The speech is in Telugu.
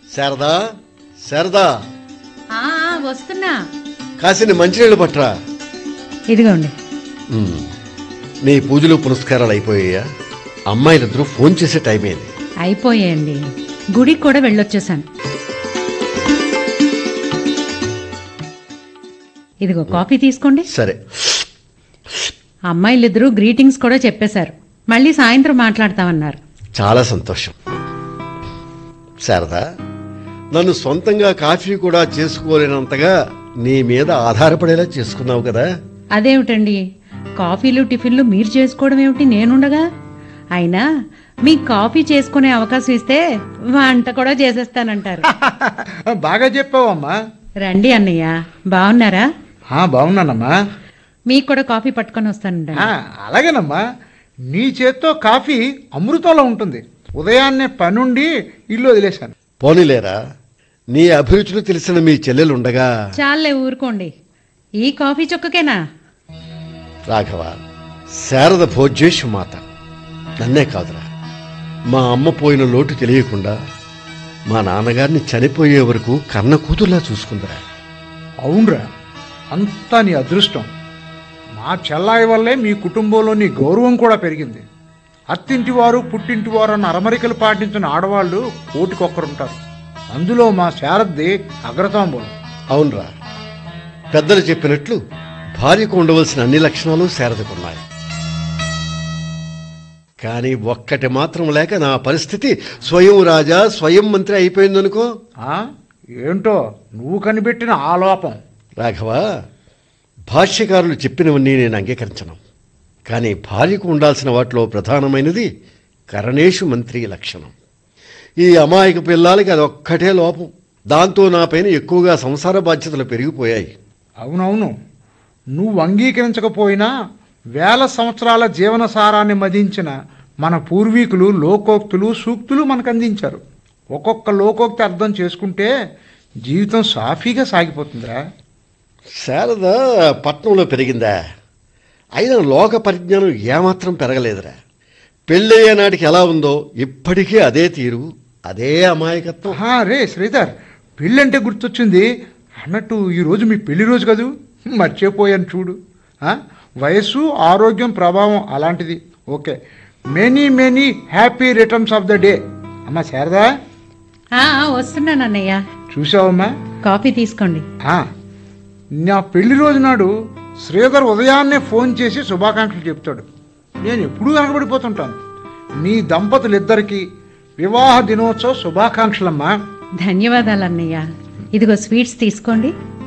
శారదా శారదా ఆ, ఆ, వస్తున్నా కాసిన మంచినీళ్ళు పట్రా ఇదిగోండి ఉమ్. నీ పూజలు పురస్కారాలు అయిపోయాయా అమ్మాయిలిద్దరూ ఫోన్ చేసే టైం అయింది అయిపోయాయండి గుడికి కూడా వెళ్ళొచ్చేసాను ఇదిగో కాఫీ తీసుకోండి సరే అమ్మాయిలిద్దరూ గ్రీటింగ్స్ కూడా చెప్పేశారు మళ్ళీ సాయంత్రం మాట్లాడతామన్నారు చాలా సంతోషం శారదా నన్ను సొంతంగా కాఫీ కూడా చేసుకోలేనంతగా నీ మీద ఆధారపడేలా చేసుకున్నావు కదా అదేమిటండి కాఫీలు టిఫిన్లు మీరు చేసుకోవడం ఏమిటి నేనుండగా అయినా మీకు కాఫీ చేసుకునే అవకాశం ఇస్తే వంట కూడా చేసేస్తానంటారు బాగా చెప్పావమ్మా రండి అన్నయ్య బాగున్నారా ఆ, బాగున్నానమ్మా మీకు కూడా కాఫీ పట్టుకొని వస్తానండి ఆ, అలాగేనమ్మా నీ చేత్తో కాఫీ అమృతంలో ఉంటుంది ఉదయాన్నే పనుండి ఇల్లు వదిలేశాను పోనీలేరా నీ అభిరుచులు తెలిసిన మీ చెల్లెలుండగా చాలే ఊరుకోండి ఈ కాఫీ చుక్కకేనా రాఘవ శారద భోజ్యేషు మాత నన్నే కాదురా మా అమ్మ పోయిన లోటు తెలియకుండా మా నాన్నగారిని చనిపోయే వరకు కన్న కూతుర్లా చూసుకుందిరా అవునరా అంతా నీ అదృష్టం మా చెల్లాయి వల్లే మీ కుటుంబంలో నీ గౌరవం కూడా పెరిగింది అత్తింటి వారు పుట్టింటి వారు అన్న అరమరికలు పాటించిన ఆడవాళ్ళు కోటికొక్కరుంటారు అందులో మా శారద్ది అగ్రతాంబూలం అవునరా పెద్దలు చెప్పినట్లు భార్యకు ఉండవలసిన అన్ని లక్షణాలు శారదకున్నాయి కానీ ఒక్కటి మాత్రం లేక నా పరిస్థితి స్వయం రాజా స్వయం మంత్రి అయిపోయిందనుకో ఆ? ఏంటో నువ్వు కనిపెట్టిన ఆ లోపం రాఘవ భాష్యకారులు చెప్పినవన్నీ నేను అంగీకరించను కానీ భార్యకు ఉండాల్సిన వాటిలో ప్రధానమైనది కరణేషు మంత్రి లక్షణం ఈ అమాయక పిల్లలకి అదొక్కటే లోపం దాంతో నా పైన ఎక్కువగా సంసార బాధ్యతలు పెరిగిపోయాయి అవునవును నువ్వు అంగీకరించకపోయినా వేల సంవత్సరాల జీవన సారాన్ని మదించిన మన పూర్వీకులు లోకోక్తులు సూక్తులు మనకు అందించారు ఒక్కొక్క లోకోక్తి అర్థం చేసుకుంటే జీవితం సాఫీగా సాగిపోతుందిరా శారద పట్నంలో పెరిగిందా అయినా లోక పరిజ్ఞానం ఏమాత్రం పెరగలేదురా పెళ్ళయ్యే నాటికి ఎలా ఉందో ఇప్పటికీ అదే తీరు అదే అమాయకత్వం ఆహా, రే శ్రీధర్ పెళ్ళంటే గుర్తొచ్చింది అన్నట్టు ఈరోజు మీ పెళ్లి రోజు కదూ మర్చిపోయాను చూడు ఆ? వయస్సు ఆరోగ్యం ప్రభావం అలాంటిది okay many many happy returns of the day అమ్మా శారదా ఆ, ఆ, వస్తున్నాను అన్నయ్య చూసావమ్మా కాఫీ తీసుకోండి ఆ, నా పెళ్లి రోజు నాడు శ్రీధర్ ఉదయాన్నే ఫోన్ చేసి శుభాకాంక్షలు చెప్తాడు నేను ఎప్పుడూ వెనకబడిపోతుంటాను మీ దంపతులిద్దరికీ వివాహ దినోత్సవ శుభాకాంక్షలమ్మా ధన్యవాదాలు అన్నయ్య ఇదిగో స్వీట్స్ తీసుకోండి